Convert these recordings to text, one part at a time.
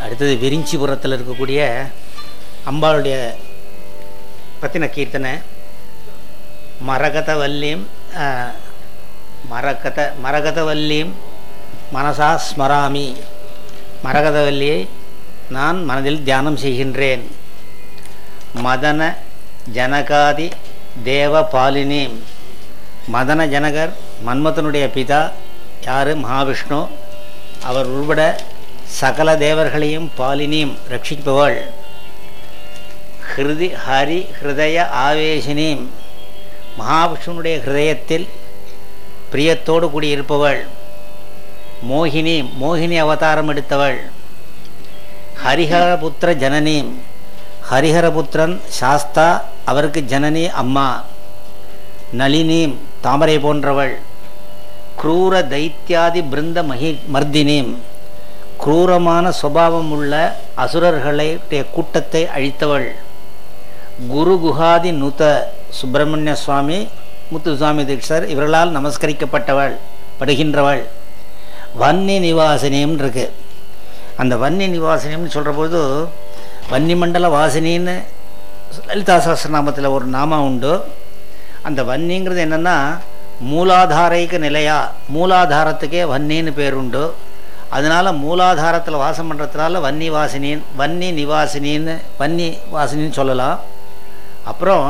அடுத்தது விரிஞ்சிபுரத்தில் இருக்கக்கூடிய அம்பாளுடைய பற்றின கீர்த்தனை மரகதவல்லியும் ஆஹ், மரகத மரகதவல்லியும் மனசா ஸ்மராமி மரகதவல்லியை நான் மனதில் தியானம் செய்கின்றேன் மதன ஜனகாதி தேவ பாலினி மதன ஜனகர் மன்மதனுடைய பிதா யார் மகாவிஷ்ணு அவர் உள்பட சகல தேவர்களையும் பாலினியும் ரட்சிப்பவள் ஹிருதி ஹரி ஹிருதய ஆவேசினியும் மகாவிஷ்ணுனுடைய ஹிருதயத்தில் பிரியத்தோடு கூடியிருப்பவள் மோகினி மோகினி அவதாரம் எடுத்தவள் ஹரிஹரபுத்திர ஜனனீம் ஹரிஹரபுத்திரன் சாஸ்தா அவருக்கு ஜனனி அம்மா நளினீம் தாமரை போன்றவள் குரூர தைத்தியாதி பிருந்த மகி மர்தினீம் குரூரமான சுபாவம் உள்ள அசுரர்களுடைய கூட்டத்தை அழித்தவள் குரு குஹாதி நுத சுப்பிரமணிய சுவாமி முத்துசுவாமி தீட்சர் இவர்களால் நமஸ்கரிக்கப்பட்டவள் படுகின்றவள் வன்னி நிவாசினியம் இருக்கு அந்த வன்னி நிவாசினியம்னு சொல்கிற போது வன்னி மண்டல வாசினின்னு லலிதா சஹஸ்ரநாமத்தில் ஒரு நாமம் உண்டு அந்த வன்னிங்கிறது என்னென்னா மூலாதாரைக்கு நிலையா மூலாதாரத்துக்கே வன்னின்னு பேர் உண்டு அதனால் மூலாதாரத்தில் வாசம் பண்ணுறதுனால வன்னி வாசினின் வன்னி நிவாசினின்னு வன்னி வாசினின்னு சொல்லலாம் அப்புறம்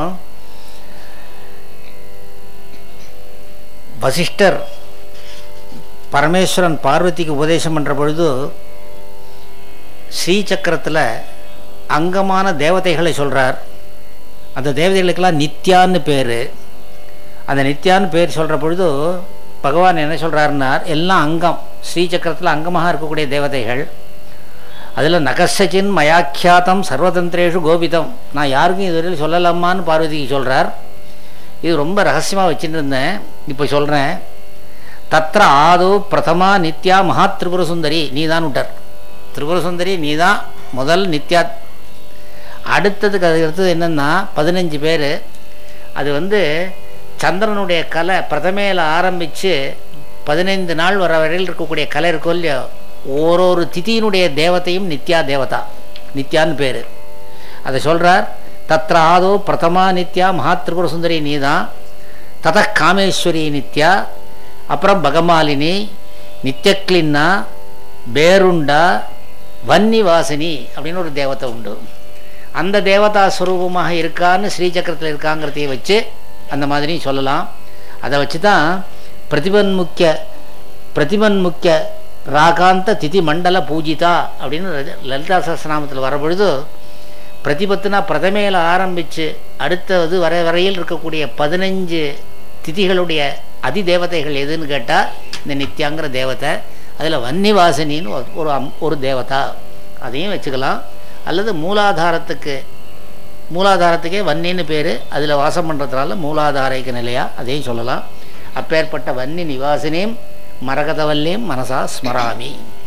வசிஷ்டர் பரமேஸ்வரன் பார்வதிக்கு உபதேசம் பண்ணுற பொழுது ஸ்ரீசக்கரத்தில் அங்கமான தேவதைகளை சொல்கிறார் அந்த தேவதைகளுக்கெல்லாம் நித்யான்னு பேர் அந்த நித்யான்னு பேர் சொல்கிற பொழுது பகவான் என்ன சொல்கிறாருன்னார் எல்லாம் அங்கம் ஸ்ரீசக்கரத்தில் அங்கமாக இருக்கக்கூடிய தேவதைகள் அதில் நகசச்சின் மயாக்கியாத்தம் சர்வதந்திரேஷு கோபிதம் நான் யாருக்கும் இதுவரையில் சொல்லலாமான்னு பார்வதிக்கு சொல்கிறார் இது ரொம்ப ரகசியமாக வச்சுட்டு இருந்தேன் இப்போ சொல்கிறேன் தத்ர ஆதோ பிரதமா நித்யா மகா திரிபுர சுந்தரி நீ தான் விட்டார் திரிபுர சுந்தரி நீ தான் முதல் நித்யா அடுத்ததுக்கு அது அடுத்தது என்னென்னா பதினஞ்சு பேர் அது வந்து சந்திரனுடைய கலை பிரதமையில் ஆரம்பித்து பதினைந்து நாள் வர வரையில் இருக்கக்கூடிய கலை இருக்கோ இல்லையோ ஓரொரு திதியினுடைய தேவதையும் நித்யா தேவதா நித்யான்னு பேர் அதை சொல்கிறார் தத்ர ஆதோ பிரதமா நித்யா மகா திரிபுர சுந்தரி நீ தான் தத காமேஸ்வரி நித்யா அப்புறம் பகமாலினி நித்யக்லின்னா பேருண்டா வன்னிவாசினி அப்படின்னு ஒரு தேவதை உண்டு அந்த தேவதா ஸ்வரூபமாக இருக்கான்னு ஸ்ரீசக்கரத்தில் இருக்காங்கிறதையும் வச்சு அந்த மாதிரி சொல்லலாம் அதை வச்சு தான் பிரதிபன்முக்கிய பிரதிபன்முக்கிய ராகாந்த திதி மண்டல பூஜிதா அப்படின்னு ரஜ- லலிதா சஹஸ்ரநாமத்தில் வரபொழுது பிரதிபத்துனா பிரதமையில் ஆரம்பித்து அடுத்தது வர வரையில் இருக்கக்கூடிய பதினஞ்சு திதிகளுடைய அதி தேவதைகள் எதுன்னு கேட்டால் இந்த நித்யாங்கிற தேவதை அதில் வன்னிவாசினின்னு ஒரு- ஒரு அம் ஒரு தேவதா அதையும் வச்சுக்கலாம் அல்லது மூலாதாரத்துக்கு மூலாதாரத்துக்கே வன்னின்னு பேர் அதில் வாசம் பண்ணுறதுனால மூலாதாரைக்கு நிலையா அதையும் சொல்லலாம் அப்பேற்பட்ட வன்னி நிவாசினியும் மரகதவல்லியும் மனசா ஸ்மராமி